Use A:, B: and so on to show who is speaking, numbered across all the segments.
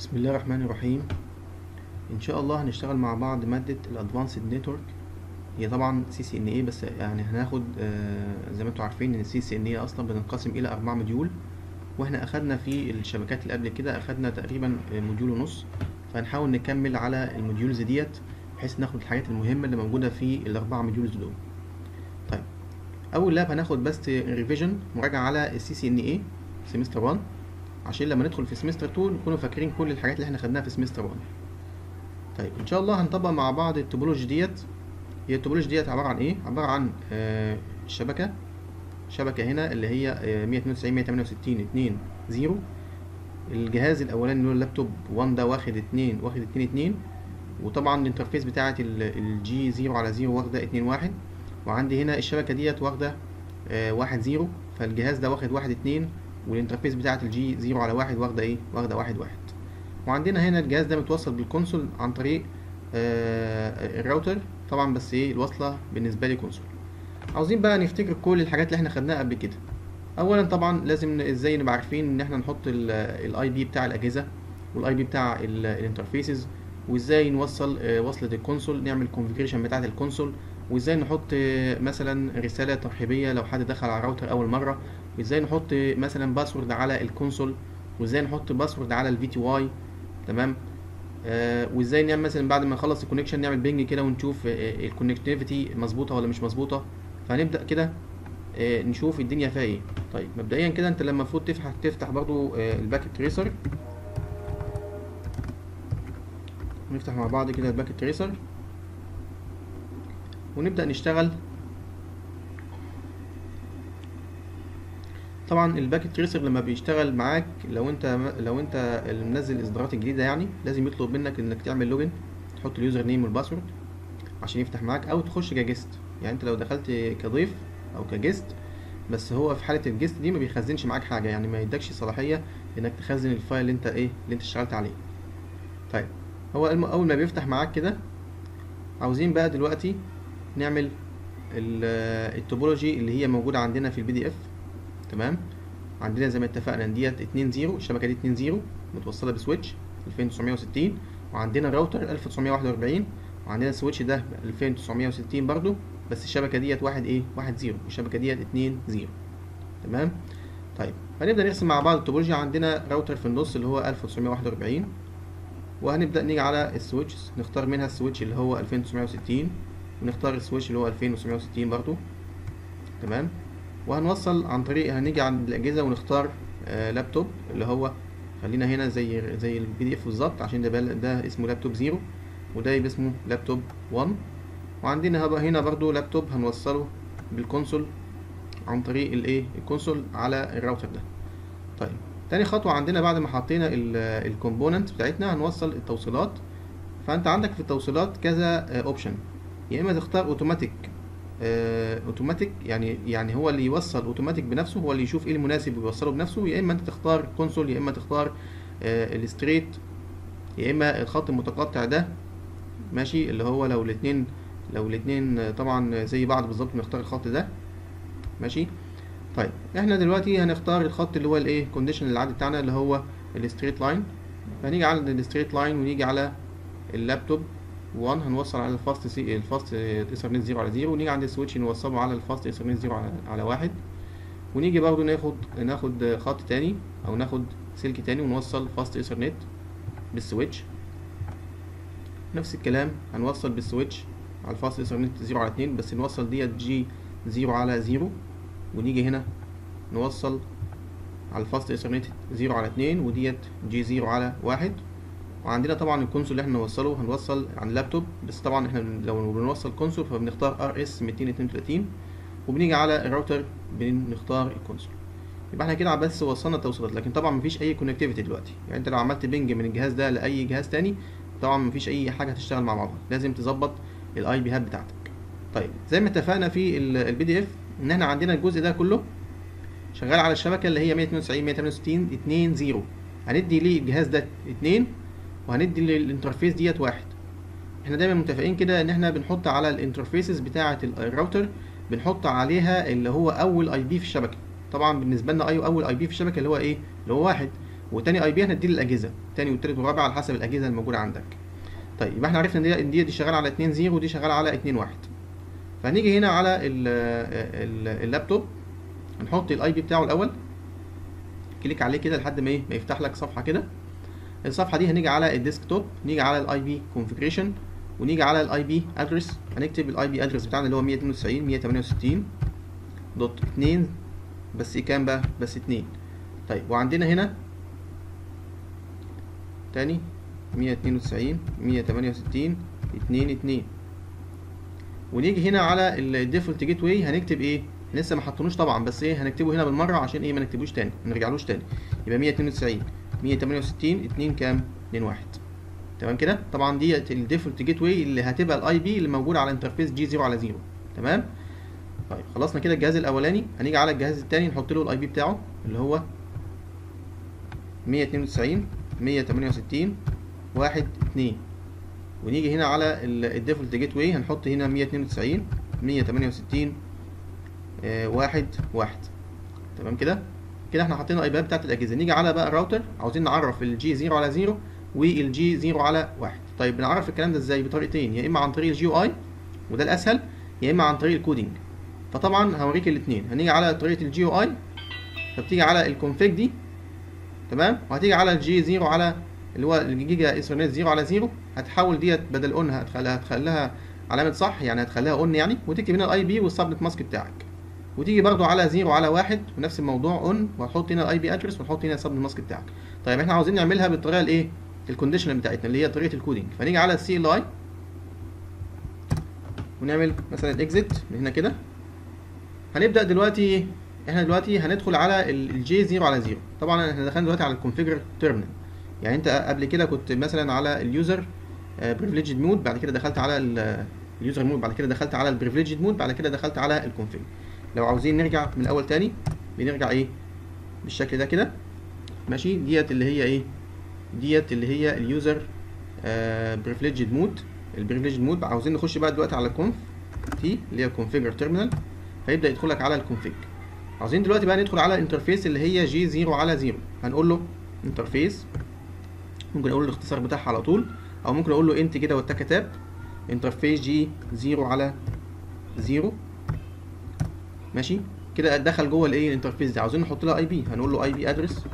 A: بسم الله الرحمن الرحيم ان شاء الله هنشتغل مع بعض مادة الادفانسد نتورك هي طبعا سي سي ان اي بس يعني هناخد آه، زي ما انتم عارفين ان السي سي ان اي اصلا بتنقسم الى اربع مديول واحنا اخدنا في الشبكات اللي قبل كده اخدنا تقريبا موديول ونص فهنحاول نكمل على الموديولز ديت بحيث ناخد الحاجات المهمة اللي موجودة في الاربع موديولز دول طيب اول لاب هناخد بس ريفيجن مراجعة على السي سي ان اي سيمستر 1 عشان لما ندخل في سمستر 2 نكونوا فاكرين كل الحاجات اللي احنا خدناها في سمستر 1 طيب ان شاء الله هنطبق مع بعض التوبولوجي ديت هي التوبولوجي ديت عبارة عن ايه عبارة عن آه شبكة شبكة هنا اللي هي آه 192 168 2 0 الجهاز الاولاني اللي هو اللابتوب 1 ده واخد 2 واخد 2 2 وطبعا الانترفيس بتاعة الجي 0 على 0 واخدة 2 1 وعندي هنا الشبكة ديت واخدة آه 1 0 فالجهاز ده واخد 1 2 والانترفيس بتاعة الجي 0 على 1 واخدة ايه واخدة 1 1 وعندنا هنا الجهاز ده متوصل بالكونسول عن طريق آه الراوتر طبعا بس ايه الوصلة بالنسبة لي كونسول عاوزين بقى نفتكر كل الحاجات اللي احنا خدناها قبل كده اولا طبعا لازم ازاي نبقى عارفين ان احنا نحط الاي بي بتاع الاجهزة والاي بي بتاع الانترفيسز وازاي نوصل آه وصلة الكونسول نعمل كونفيجريشن بتاعة الكونسول وازاي نحط آه مثلا رسالة ترحيبية لو حد دخل على الراوتر اول مرة وازاي نحط مثلا باسورد على الكونسول وازاي نحط باسورد على الفي تي واي تمام آه وازاي نعمل مثلا بعد ما نخلص الكونكشن نعمل بينج كده ونشوف آه الكونكتيفيتي مظبوطه ولا مش مظبوطه فهنبدا كده آه نشوف الدنيا فيها ايه طيب مبدئيا كده انت لما المفروض تفتح تفتح برضو آه الباكت تريسر نفتح مع بعض كده الباكت تريسر ونبدا نشتغل طبعا الباكت تريسر لما بيشتغل معاك لو انت لو انت منزل الاصدارات الجديده يعني لازم يطلب منك انك تعمل لوجن تحط اليوزر نيم والباسورد عشان يفتح معاك او تخش كجست يعني انت لو دخلت كضيف او كجست بس هو في حاله الجست دي ما بيخزنش معاك حاجه يعني ما يدكش صلاحيه انك تخزن الفايل اللي انت ايه اللي انت اشتغلت عليه طيب هو اول ما بيفتح معاك كده عاوزين بقى دلوقتي نعمل التوبولوجي اللي هي موجوده عندنا في البي دي اف تمام عندنا زي ما اتفقنا ان ديت 2 0 الشبكه دي 2 0 متوصله بسويتش 2960 وعندنا راوتر 1941 وعندنا السويتش ده 2960 برضو بس الشبكه ديت 1 ايه 1 0 والشبكه ديت 2 0 تمام طيب هنبدا نرسم مع بعض التوبولوجيا عندنا راوتر في النص اللي هو 1941 وهنبدا نيجي على السويتش نختار منها السويتش اللي هو 2960 ونختار السويتش اللي هو 2760 برضو تمام وهنوصل عن طريق هنيجي عند الاجهزه ونختار آه لابتوب اللي هو خلينا هنا زي زي البي دي اف بالظبط عشان ده ده اسمه لابتوب زيرو وده يبقى اسمه لابتوب 1 وعندنا هنا برضو لابتوب هنوصله بالكونسول عن طريق الايه الكونسول على الراوتر ده طيب تاني خطوه عندنا بعد ما حطينا الكومبوننت بتاعتنا هنوصل التوصيلات فانت عندك في التوصيلات كذا اوبشن يا اما تختار اوتوماتيك اوتوماتيك يعني يعني هو اللي يوصل اوتوماتيك بنفسه هو اللي يشوف ايه المناسب ويوصله بنفسه يا اما انت تختار كونسول يا اما تختار الستريت يا اما الخط المتقطع ده ماشي اللي هو لو الاثنين لو الاثنين طبعا زي بعض بالظبط نختار الخط ده ماشي طيب احنا دلوقتي هنختار الخط اللي هو الايه كونديشن العادي بتاعنا اللي هو الستريت لاين فهنيجي على الستريت لاين ونيجي على اللابتوب 1 هنوصل على الفاست سي الفاست ايثرنت 0 على 0 ونيجي عند السويتش نوصله على الفاست ايثرنت 0 على على 1 ونيجي برضو ناخد ناخد خط تاني او ناخد سلك تاني ونوصل فاست ايثرنت بالسويتش نفس الكلام هنوصل بالسويتش على الفاست ايثرنت 0 على 2 بس نوصل ديت جي 0 على 0 ونيجي هنا نوصل على الفاست ايثرنت 0 على 2 وديت جي 0 على 1 وعندنا طبعا الكونسول اللي احنا نوصله هنوصل عن اللابتوب بس طبعا احنا لو بنوصل كونسول فبنختار ار اس 232 وبنيجي على الراوتر بنختار الكونسول يبقى احنا كده بس وصلنا التوصيلات لكن طبعا مفيش اي كونكتيفيتي دلوقتي يعني انت لو عملت بينج من الجهاز ده لاي جهاز تاني طبعا مفيش اي حاجه هتشتغل مع بعضها لازم تظبط الاي بي هات بتاعتك طيب زي ما اتفقنا في البي دي اف ان احنا عندنا الجزء ده كله شغال على الشبكه اللي هي 192 168 2 0 هندي ليه الجهاز ده 2 وهندي للانترفيس ديت واحد احنا دايما متفقين كده ان احنا بنحط على الانترفيسز بتاعه الراوتر بنحط عليها اللي هو اول اي بي في الشبكه طبعا بالنسبه لنا اي اول اي بي في الشبكه اللي هو ايه اللي هو واحد وتاني اي بي هنديه للاجهزه تاني والتالت والرابع على حسب الاجهزه الموجوده عندك طيب يبقى احنا عرفنا ان دي ان دي, دي شغاله على 2 0 ودي شغاله على 2 1 فهنيجي هنا على ال ال اللابتوب هنحط الاي بي بتاعه الاول كليك عليه كده لحد ما ايه ما يفتح لك صفحه كده الصفحه دي هنيجي على الديسكتوب نيجي على الاي بي كونفيجريشن ونيجي على الاي بي ادرس هنكتب الاي بي ادرس بتاعنا اللي هو 192 168 دوت 2 بس ايه كام بقى بس 2 طيب وعندنا هنا تاني 192 168 2 2 ونيجي هنا على الديفولت جيت واي هنكتب ايه لسه ما حطينوش طبعا بس ايه هنكتبه هنا بالمره عشان ايه ما نكتبوش تاني ما نرجعلوش تاني يبقى 192 168 2 كام 2 1 تمام كده طبعا دي الديفولت جيت واي اللي هتبقى الاي بي اللي موجود على انترفيس جي 0 على 0 تمام طيب خلصنا كده الجهاز الاولاني هنيجي على الجهاز الثاني نحط له الاي بي بتاعه اللي هو 192 168 1 2 ونيجي هنا على الديفولت جيت واي هنحط هنا 192 168 آه واحد واحد تمام كده كده احنا حطينا الايباد بتاعت الاجهزه نيجي على بقى الراوتر عاوزين نعرف الجي 0 على 0 والجي 0 على 1 طيب بنعرف الكلام ده ازاي بطريقتين يا اما عن طريق الجي او اي وده الاسهل يا اما عن طريق الكودينج فطبعا هوريك الاثنين هنيجي على طريقه الجي او اي فبتيجي على الكونفيج دي تمام وهتيجي على الجي 0 على اللي هو الجيجا ايثرنت 0 على 0 هتحول ديت بدل اون هتخليها هتخليها علامه صح يعني هتخليها اون يعني وتكتب هنا الاي بي والسبنت ماسك بتاعك وتيجي برضو على 0 على 1 ونفس الموضوع اون وهتحط هنا الاي بي ادرس وتحط هنا السبنت ماسك بتاعك طيب احنا عاوزين نعملها بالطريقه الايه الكونديشنال بتاعتنا اللي هي طريقه الكودينج فنيجي على السي ال اي ونعمل مثلا اكزيت من هنا كده هنبدا دلوقتي احنا دلوقتي هندخل على الجي 0 على 0 طبعا احنا دخلنا دلوقتي على الكونفيجر تيرمينال يعني انت قبل كده كنت مثلا على اليوزر بريفليجد مود بعد كده دخلت على اليوزر مود بعد كده دخلت على البريفليجد مود بعد كده دخلت على الكونفيج لو عاوزين نرجع من الاول تاني بنرجع ايه بالشكل ده كده ماشي ديت اللي هي ايه ديت اللي هي اليوزر بريفليجد مود البريفليجد مود عاوزين نخش بقى دلوقتي على الكونف تي اللي هي الكونفيجر تيرمينال فيبدا يدخلك على الكونفيج عاوزين دلوقتي بقى ندخل على الانترفيس اللي هي جي 0 على 0 هنقول له انترفيس ممكن اقول له الاختصار بتاعها على طول او ممكن اقول له انت كده والتكه تاب انترفيس جي 0 على 0 ماشي كده دخل جوه الايه الانترفيس دي عاوزين نحط لها اي بي هنقول له اي بي ادرس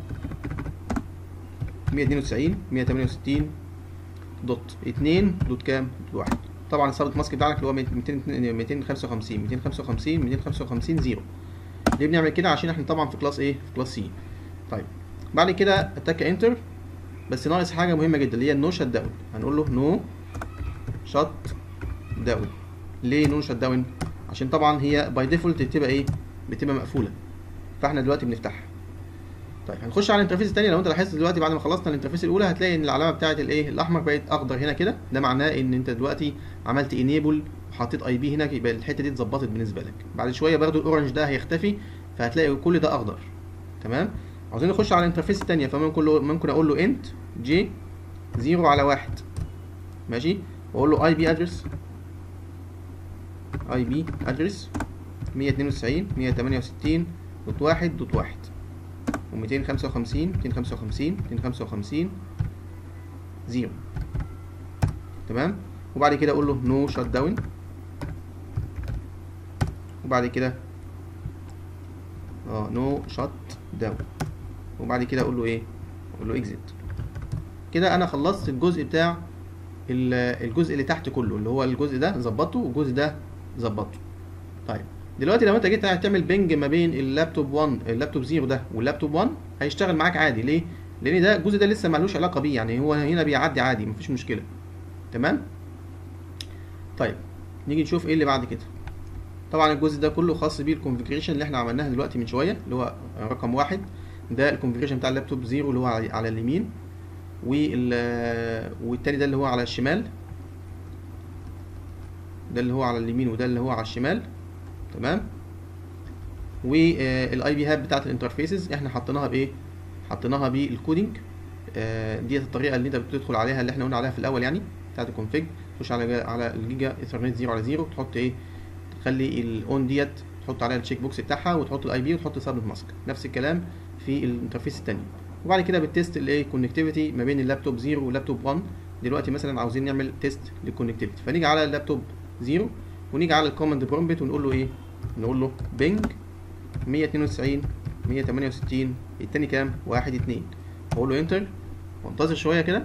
A: 192 168 دوت 2 دوت كام دوت 1 طبعا السبت ماسك بتاعك اللي هو 200 255 255 255 0 ليه بنعمل كده عشان احنا طبعا في كلاس ايه في كلاس سي طيب بعد كده اتك انتر بس ناقص حاجه مهمه جدا اللي هي النو شت داون هنقول له نو شت داون ليه نو شت داون عشان طبعا هي باي ديفولت بتبقى ايه بتبقى مقفوله فاحنا دلوقتي بنفتحها طيب هنخش على الانترفيس الثانيه لو انت لاحظت دلوقتي بعد ما خلصنا الانترفيس الاولى هتلاقي ان العلامه بتاعه الايه الاحمر بقت اخضر هنا كده ده معناه ان انت دلوقتي عملت انيبل وحطيت اي بي هنا يبقى الحته دي اتظبطت بالنسبه لك بعد شويه برده الاورنج ده هيختفي فهتلاقي كل ده اخضر تمام عاوزين نخش على الانترفيس الثانيه فممكن له ممكن اقول له انت جي 0 على 1 ماشي واقول له اي بي ادرس اي بي ادرس 192 168 دوت 1 دوت 1 و255 255 255 0 تمام وبعد كده اقول له نو شات داون وبعد كده اه نو شات داون وبعد كده اقول له ايه اقول له اكزيت كده انا خلصت الجزء بتاع الجزء اللي تحت كله اللي هو الجزء ده ظبطته والجزء ده ظبطته طيب دلوقتي لو انت جيت هتعمل بنج ما بين اللابتوب 1 اللابتوب 0 ده واللابتوب 1 هيشتغل معاك عادي ليه لان ده الجزء ده لسه ملوش علاقه بيه يعني هو هنا بيعدي عادي مفيش مشكله تمام طيب نيجي نشوف ايه اللي بعد كده طبعا الجزء ده كله خاص بيه الكونفيجريشن اللي احنا عملناها دلوقتي من شويه اللي هو رقم واحد ده الكونفيجريشن بتاع اللابتوب 0 اللي هو على اليمين والتاني ده اللي هو على الشمال ده اللي هو على اليمين وده اللي هو على الشمال تمام والاي بي هاب بتاعت الانترفيسز احنا حطيناها بايه حطيناها بالكودينج ديت الطريقه اللي انت بتدخل عليها اللي احنا قلنا عليها في الاول يعني بتاعت الكونفيج تخش على على الجيجا ايثرنت 0 على 0 تحط ايه تخلي الاون ديت تحط عليها التشيك بوكس بتاعها وتحط الاي بي وتحط سبنت ماسك نفس الكلام في الانترفيس الثانيه وبعد كده بتست الايه كونكتيفيتي ما بين اللابتوب 0 واللابتوب 1 دلوقتي مثلا عاوزين نعمل تيست للكونكتيفيتي فنيجي على اللابتوب 0 ونيجي على الكوماند برومبت ونقول له ايه نقول له بينج 192 168 التاني كام 1 2 اقول له انتر وانتظر شويه كده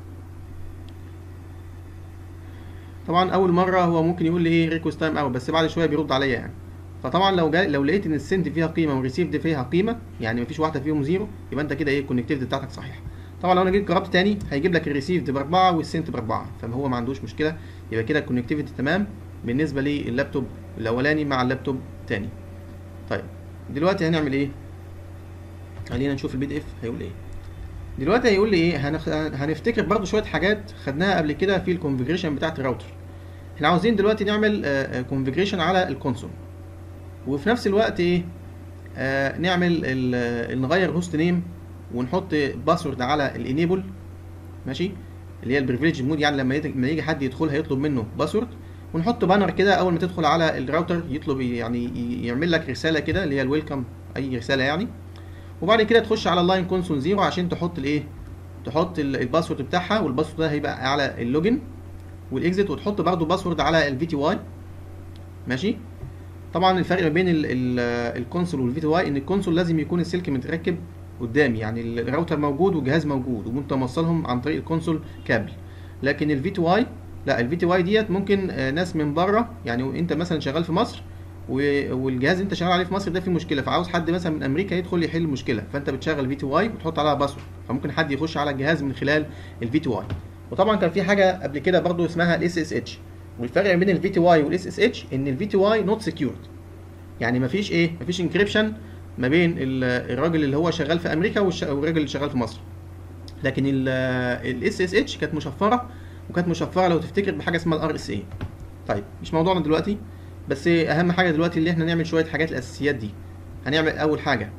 A: طبعا اول مره هو ممكن يقول لي ايه ريكوست تايم اوت بس بعد شويه بيرد عليا يعني فطبعا لو جا لو لقيت ان السنت فيها قيمه والريسيفد فيها قيمه يعني مفيش واحده فيهم زيرو يبقى انت كده ايه الكونكتيفيتي بتاعتك صحيحه طبعا لو انا جيت جربت تاني هيجيب لك الريسيفد باربعه والسنت باربعه فهو ما عندوش مشكله يبقى كده الكونكتيفيتي تمام بالنسبه لللابتوب الاولاني مع اللابتوب التاني طيب دلوقتي هنعمل ايه خلينا نشوف البي دي اف هيقول ايه دلوقتي هيقول لي ايه هنخ... هنفتكر برضو شويه حاجات خدناها قبل كده في الكونفيجريشن بتاعت الراوتر احنا عاوزين دلوقتي نعمل كونفيجريشن على الكونسول وفي نفس الوقت ايه آه نعمل ال... نغير هوست نيم ونحط باسورد على الانيبل ماشي اللي هي البريفليج مود يعني لما يجي, لما يجي حد يدخل هيطلب منه باسورد ونحط بانر كده اول ما تدخل على الراوتر يطلب يعني يعمل لك رساله كده اللي هي الويلكم اي رساله يعني وبعد كده تخش على اللاين كونسول زيرو عشان تحط الايه تحط الباسورد بتاعها والباسورد ده هيبقى على اللوجن والاكزيت وتحط برضو باسورد على الفي تي واي ماشي طبعا الفرق ما بين الكونسول والفي تي واي ان الكونسول لازم يكون السلك متركب قدامي يعني الراوتر موجود والجهاز موجود وانت موصلهم عن طريق الكونسول كابل لكن الفي تي واي لا الفي تي واي ديت ممكن ناس من بره يعني انت مثلا شغال في مصر والجهاز اللي انت شغال عليه في مصر ده فيه مشكله فعاوز حد مثلا من امريكا يدخل يحل المشكله فانت بتشغل في تي واي وتحط عليها باسورد فممكن حد يخش على الجهاز من خلال الفي تي واي وطبعا كان في حاجه قبل كده برضو اسمها الاس اس اتش والفرق بين الفي تي واي والاس اس اتش ان الفي تي واي نوت سكيورد يعني مفيش ايه مفيش انكريبشن ما بين الراجل اللي هو شغال في امريكا والراجل اللي شغال في مصر لكن الاس اس اتش كانت مشفره وكانت مشفره لو تفتكر بحاجه اسمها الار اس اي طيب مش موضوعنا دلوقتي بس اهم حاجه دلوقتي اللي احنا نعمل شويه حاجات الاساسيات دي هنعمل اول حاجه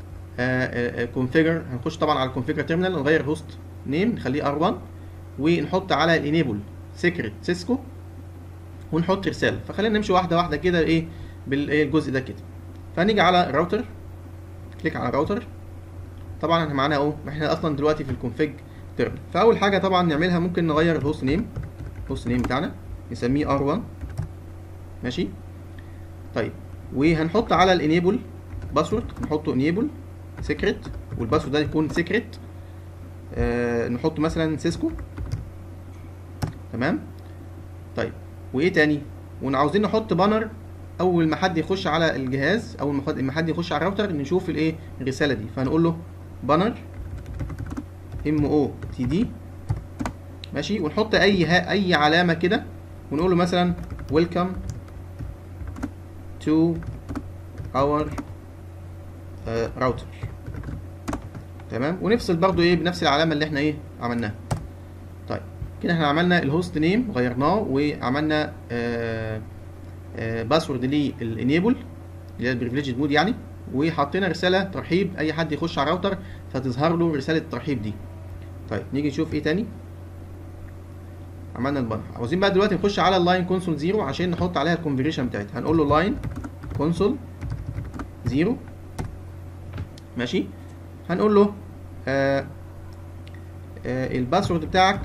A: كونفيجر هنخش طبعا على الكونفيجر تيرمينال نغير هوست نيم نخليه ار1 ونحط على الانيبل سيكريت سيسكو ونحط رساله فخلينا نمشي واحده واحده كده ايه بالجزء ده كده فهنيجي على الراوتر كليك على الراوتر طبعا احنا معانا اهو احنا اصلا دلوقتي في الكونفيج تيرمينال فاول حاجه طبعا نعملها ممكن نغير الهوست نيم الهوست نيم بتاعنا نسميه ار1 ماشي طيب وهنحط على الانيبل باسورد نحطه انيبل سيكريت والباسورد ده يكون سيكريت آه نحطه مثلا سيسكو تمام طيب وايه تاني وعاوزين نحط بانر اول ما حد يخش على الجهاز اول ما حد يخش على الراوتر نشوف الايه الرساله دي فهنقول له بانر ام او تي دي ماشي ونحط اي ها اي علامه كده ونقول له مثلا ويلكم to our uh, router تمام ونفصل برضو ايه بنفس العلامه اللي احنا ايه عملناها طيب كده احنا عملنا الهوست نيم غيرناه وعملنا آه آه باسورد للانيبل اللي هي البريفليجد مود يعني وحطينا رساله ترحيب اي حد يخش على الراوتر فتظهر له رساله الترحيب دي طيب نيجي نشوف ايه تاني عملنا البانر عاوزين بقى دلوقتي نخش على اللاين كونسول زيرو عشان نحط عليها الكونفيجريشن بتاعتها هنقول له لاين كونسول زيرو ماشي هنقول له آه آه الباسورد بتاعك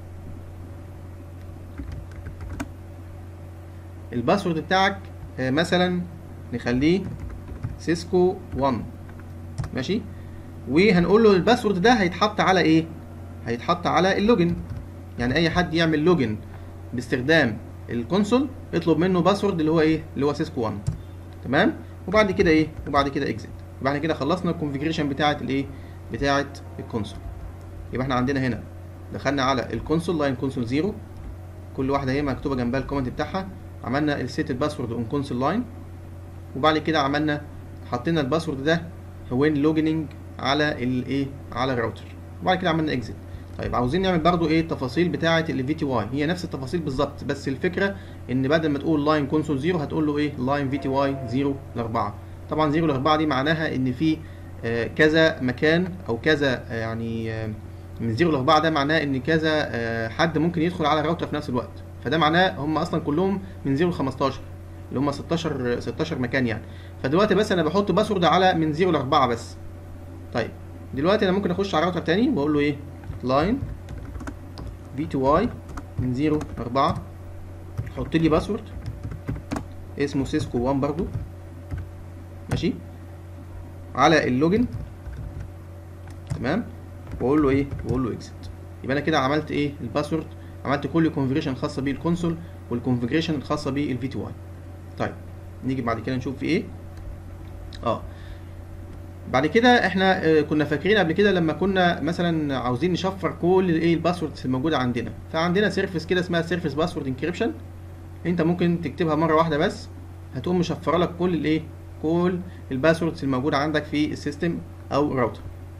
A: الباسورد بتاعك آه مثلا نخليه سيسكو 1 ماشي وهنقول له الباسورد ده هيتحط على ايه هيتحط على اللوجن يعني اي حد يعمل لوجن باستخدام الكونسول اطلب منه باسورد اللي هو ايه اللي هو سيسكو 1 تمام وبعد كده ايه وبعد كده اكزيت يبقى احنا كده خلصنا الكونفيجريشن بتاعه الايه بتاعه الكونسول يبقى احنا عندنا هنا دخلنا على الكونسول لاين كونسول 0 كل واحده اهي مكتوبه جنبها الكومنت بتاعها عملنا السيت الباسورد اون كونسول لاين وبعد كده عملنا حطينا الباسورد ده وين لوجيننج على الايه على الراوتر وبعد كده عملنا اكزيت طيب عاوزين نعمل برضو ايه التفاصيل بتاعه الفي تي واي هي نفس التفاصيل بالظبط بس الفكره ان بدل ما تقول لاين كونسول 0 هتقول له ايه لاين في تي واي 0 ل 4 طبعا 0 ل 4 دي معناها ان في آه كذا مكان او كذا آه يعني آه من 0 ل 4 ده معناه ان كذا حد ممكن يدخل على الراوتر في نفس الوقت فده معناه هم اصلا كلهم من 0 ل 15 اللي هم 16 16 مكان يعني فدلوقتي بس انا بحط باسورد على من 0 ل 4 بس طيب دلوقتي انا ممكن اخش على راوتر تاني واقول له ايه لاين في تو واي من 0 4 حط لي باسورد اسمه سيسكو 1 برضو ماشي على اللوجن تمام واقول له ايه واقول له اكزit يبقى انا كده عملت ايه الباسورد عملت كل كونفيجريشن خاصه بالكونسول والكونفيجريشن الخاصه بالفي تي واي طيب نيجي بعد كده نشوف في ايه اه بعد كده احنا آه، كنا فاكرين قبل كده لما كنا مثلا عاوزين نشفر كل الايه الباسوردز الموجوده عندنا فعندنا سيرفيس كده اسمها سيرفيس باسورد انكريبشن انت ممكن تكتبها مره واحده بس هتقوم مشفره لك كل الايه كل الباسوردز الموجوده عندك في السيستم او الراوتر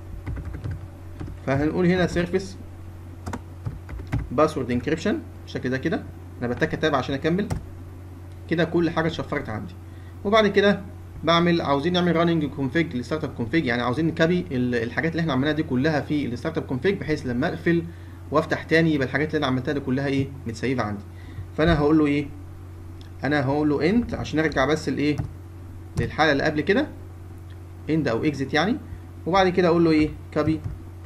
A: فهنقول هنا سيرفيس باسورد انكريبشن بالشكل ده كده انا بتك تاب عشان اكمل كده كل حاجه اتشفرت عندي وبعد كده بعمل عاوزين نعمل راننج كونفيج لستارت اب كونفيج يعني عاوزين نكابي ال- الحاجات اللي احنا عملناها دي كلها في الستارت اب كونفيج بحيث لما اقفل وافتح تاني يبقى الحاجات اللي انا عملتها دي كلها ايه متسيفه عندي فانا هقول له ايه انا هقول له انت عشان ارجع بس الايه للحاله اللي قبل كده اند او اكزيت يعني وبعد كده اقول له ايه كابي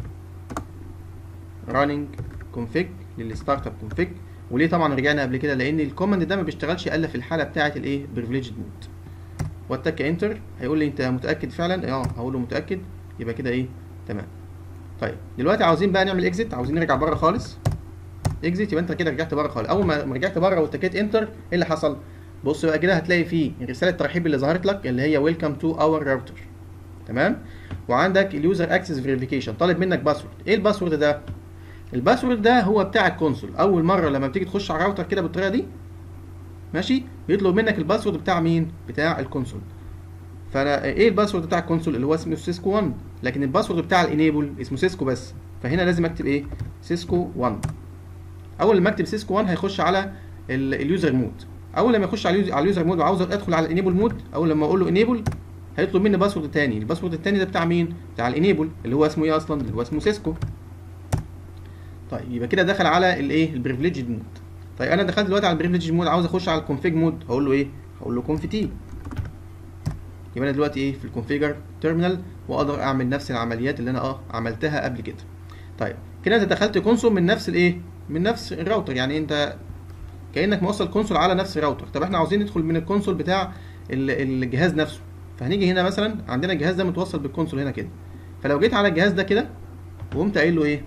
A: راننج كونفيج للستارت اب كونفيج وليه طبعا رجعنا قبل كده لان الكوماند ده ما بيشتغلش الا في الحاله بتاعه الايه بريفليجد مود واتك انتر هيقول لي انت متاكد فعلا اه هقول له متاكد يبقى كده ايه تمام طيب دلوقتي عاوزين بقى نعمل اكزيت عاوزين نرجع بره خالص اكزيت يبقى انت كده رجعت بره خالص اول ما ما رجعت بره واتكيت انتر ايه اللي حصل بص بقى كده هتلاقي فيه رساله الترحيب اللي ظهرت لك اللي هي ويلكم تو اور راوتر تمام وعندك اليوزر اكسس فيريفيكيشن طالب منك باسورد ايه الباسورد ده الباسورد ده هو بتاع الكونسول اول مره لما بتيجي تخش على الراوتر كده بالطريقه دي ماشي بيطلب منك الباسورد بتاع مين بتاع الكونسول فانا ايه الباسورد بتاع الكونسول اللي هو اسمه سيسكو 1 لكن الباسورد بتاع الانيبل اسمه سيسكو بس فهنا لازم اكتب ايه سيسكو 1 اول ما اكتب سيسكو 1 هيخش على ال- اليوزر مود اول لما يخش على اليوزر, على اليوزر مود وعاوز ادخل على الانيبل مود اول لما اقول له انيبل هيطلب مني باسورد تاني الباسورد التاني ده بتاع مين بتاع الانيبل اللي هو اسمه ايه اصلا اللي هو اسمه سيسكو طيب يبقى كده دخل على الايه البريفليجد مود طيب انا دخلت دلوقتي على البريفليجد مود عاوز اخش على الكونفيج مود هقول له ايه هقول له كونف تي يبقى انا دلوقتي ايه في الكونفيجر تيرمينال واقدر اعمل نفس العمليات اللي انا اه عملتها قبل كده طيب كده انت دخلت كونسول من نفس الايه من نفس الراوتر يعني انت كانك موصل كونسول على نفس الراوتر طب احنا عاوزين ندخل من الكونسول بتاع ال- الجهاز نفسه فهنيجي هنا مثلا عندنا الجهاز ده متوصل بالكونسول هنا كده فلو جيت على الجهاز ده كده وقمت قايل له ايه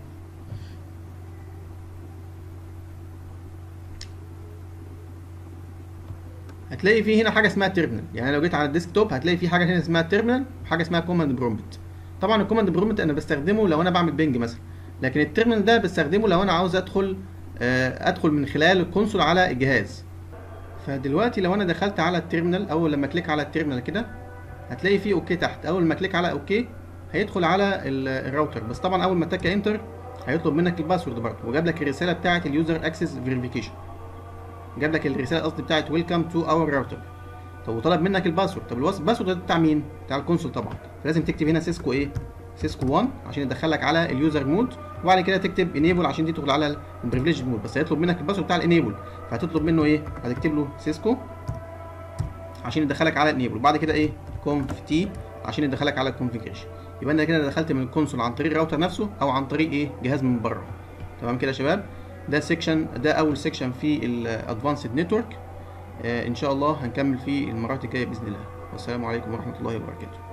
A: هتلاقي في هنا حاجه اسمها تيرمينال يعني لو جيت على الديسك توب هتلاقي في حاجه هنا اسمها تيرمينال وحاجه اسمها كوماند برومبت طبعا الكوماند برومبت انا بستخدمه لو انا بعمل بينج مثلا لكن التيرمينال ده بستخدمه لو انا عاوز ادخل آه، ادخل من خلال الكونسول على الجهاز فدلوقتي لو انا دخلت على التيرمينال اول لما كليك على التيرمينال كده هتلاقي فيه اوكي تحت اول ما كليك على اوكي هيدخل على ال- الراوتر بس طبعا اول ما تك انتر هيطلب منك الباسورد برضه وجاب لك الرساله بتاعه اليوزر اكسس فيريفيكيشن جاب لك الرساله قصدي بتاعت ويلكم تو اور راوتر طب وطلب منك الباسورد طب الوص- الباسورد ده بتاع مين بتاع الكونسول طبعا فلازم تكتب هنا سيسكو ايه سيسكو 1 عشان يدخلك على اليوزر مود وبعد كده تكتب انيبل عشان دي تدخل على البريفليج مود بس هيطلب منك الباسورد بتاع الانيبل فهتطلب منه ايه هتكتب له سيسكو عشان يدخلك على الانيبل وبعد كده ايه كونف تي عشان يدخلك على الكونفيجريشن يبقى انت كده دخلت من الكونسول عن طريق الراوتر نفسه او عن طريق ايه جهاز من بره تمام كده يا شباب ده سيكشن ده اول سيكشن في الادفانسد نتورك ان شاء الله هنكمل فيه المرات الجايه باذن الله والسلام عليكم ورحمه الله وبركاته